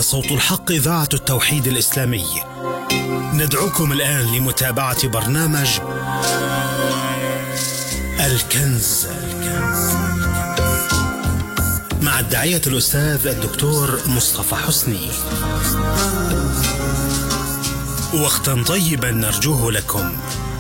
صوت الحق إذاعة التوحيد الإسلامي ندعوكم الآن لمتابعة برنامج الكنز مع الداعية الأستاذ الدكتور مصطفى حسني وقتا طيبا نرجوه لكم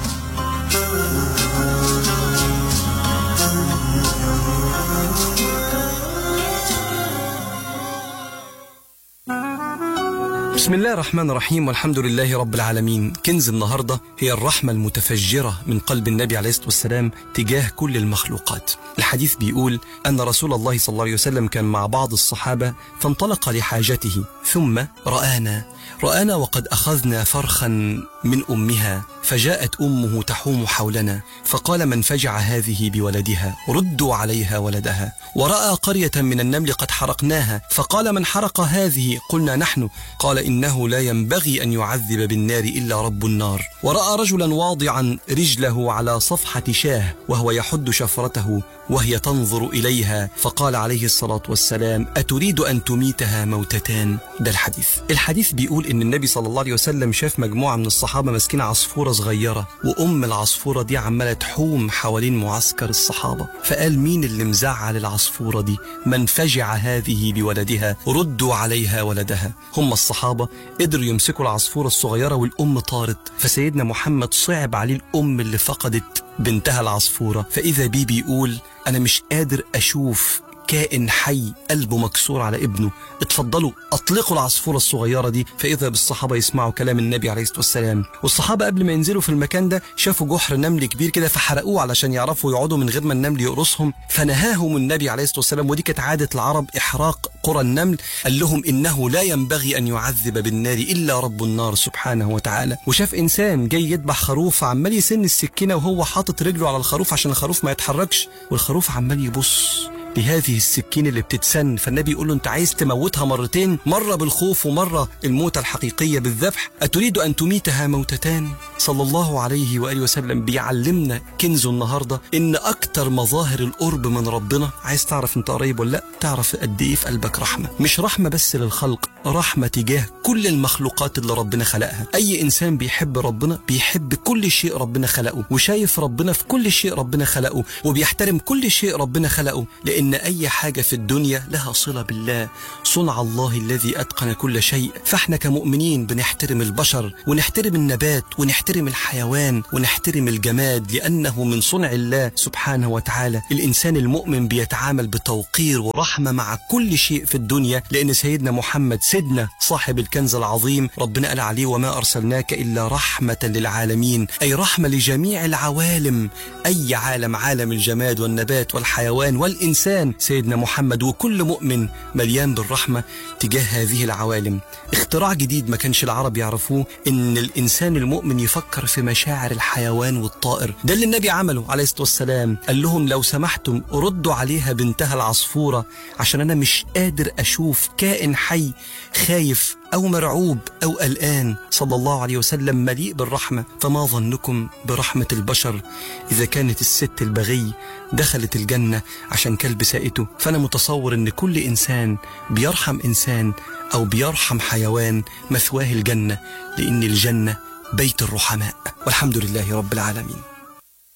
بسم الله الرحمن الرحيم والحمد لله رب العالمين كنز النهاردة هي الرحمة المتفجرة من قلب النبي عليه الصلاة والسلام تجاه كل المخلوقات الحديث بيقول أن رسول الله صلى الله عليه وسلم كان مع بعض الصحابة فانطلق لحاجته ثم رآنا رآنا وقد أخذنا فرخا من أمها فجاءت أمه تحوم حولنا فقال من فجع هذه بولدها ردوا عليها ولدها ورأى قرية من النمل قد حرقناها فقال من حرق هذه قلنا نحن قال إنه لا ينبغي أن يعذب بالنار إلا رب النار ورأى رجلا واضعا رجله على صفحة شاه وهو يحد شفرته وهي تنظر إليها فقال عليه الصلاة والسلام أتريد أن تميتها موتتان ده الحديث الحديث بيقول إن النبي صلى الله عليه وسلم شاف مجموعة من الصحابة ماسكين عصفورة صغيرة وأم العصفورة دي عمالة تحوم حوالين معسكر الصحابة فقال مين اللي مزعل العصفورة دي من فجع هذه بولدها ردوا عليها ولدها هم الصحابة قدروا يمسكوا العصفورة الصغيرة والأم طارت فسيدنا محمد صعب عليه الأم اللي فقدت بنتها العصفورة فإذا بي بيقول أنا مش قادر أشوف كائن حي قلبه مكسور على ابنه اتفضلوا اطلقوا العصفورة الصغيرة دي فإذا بالصحابة يسمعوا كلام النبي عليه الصلاة والسلام والصحابة قبل ما ينزلوا في المكان ده شافوا جحر نمل كبير كده فحرقوه علشان يعرفوا يقعدوا من غير ما النمل يقرصهم فنهاهم النبي عليه الصلاة والسلام ودي كانت عادة العرب إحراق قرى النمل قال لهم إنه لا ينبغي أن يعذب بالنار إلا رب النار سبحانه وتعالى وشاف إنسان جاي يذبح خروف عمال يسن السكينة وهو حاطط رجله على الخروف عشان الخروف ما يتحركش والخروف عمال يبص لهذه السكين اللي بتتسن فالنبي يقول له انت عايز تموتها مرتين مرة بالخوف ومرة الموتة الحقيقية بالذبح أتريد أن تميتها موتتان صلى الله عليه وآله وسلم بيعلمنا كنزه النهاردة إن أكتر مظاهر القرب من ربنا عايز تعرف انت قريب ولا لا تعرف قد إيه في قلبك رحمة مش رحمة بس للخلق رحمة تجاه كل المخلوقات اللي ربنا خلقها أي إنسان بيحب ربنا بيحب كل شيء ربنا خلقه وشايف ربنا في كل شيء ربنا خلقه وبيحترم كل شيء ربنا خلقه لأن أي حاجة في الدنيا لها صلة بالله صنع الله الذي أتقن كل شيء فاحنا كمؤمنين بنحترم البشر ونحترم النبات ونحترم الحيوان ونحترم الجماد لأنه من صنع الله سبحانه وتعالى الإنسان المؤمن بيتعامل بتوقير ورحمة مع كل شيء في الدنيا لأن سيدنا محمد سيدنا صاحب الكنز العظيم ربنا قال عليه وما أرسلناك إلا رحمة للعالمين أي رحمة لجميع العوالم أي عالم عالم الجماد والنبات والحيوان والإنسان سيدنا محمد وكل مؤمن مليان بالرحمة تجاه هذه العوالم اختراع جديد ما كانش العرب يعرفوه ان الانسان المؤمن يفكر في مشاعر الحيوان والطائر ده اللي النبي عمله عليه الصلاة والسلام قال لهم لو سمحتم ردوا عليها بنتها العصفورة عشان انا مش قادر اشوف كائن حي خايف أو مرعوب أو قلقان صلى الله عليه وسلم مليء بالرحمة فما ظنكم برحمة البشر إذا كانت الست البغي دخلت الجنة عشان كلب سائته فأنا متصور إن كل إنسان بيرحم إنسان أو بيرحم حيوان مثواه الجنة لأن الجنة بيت الرحماء والحمد لله رب العالمين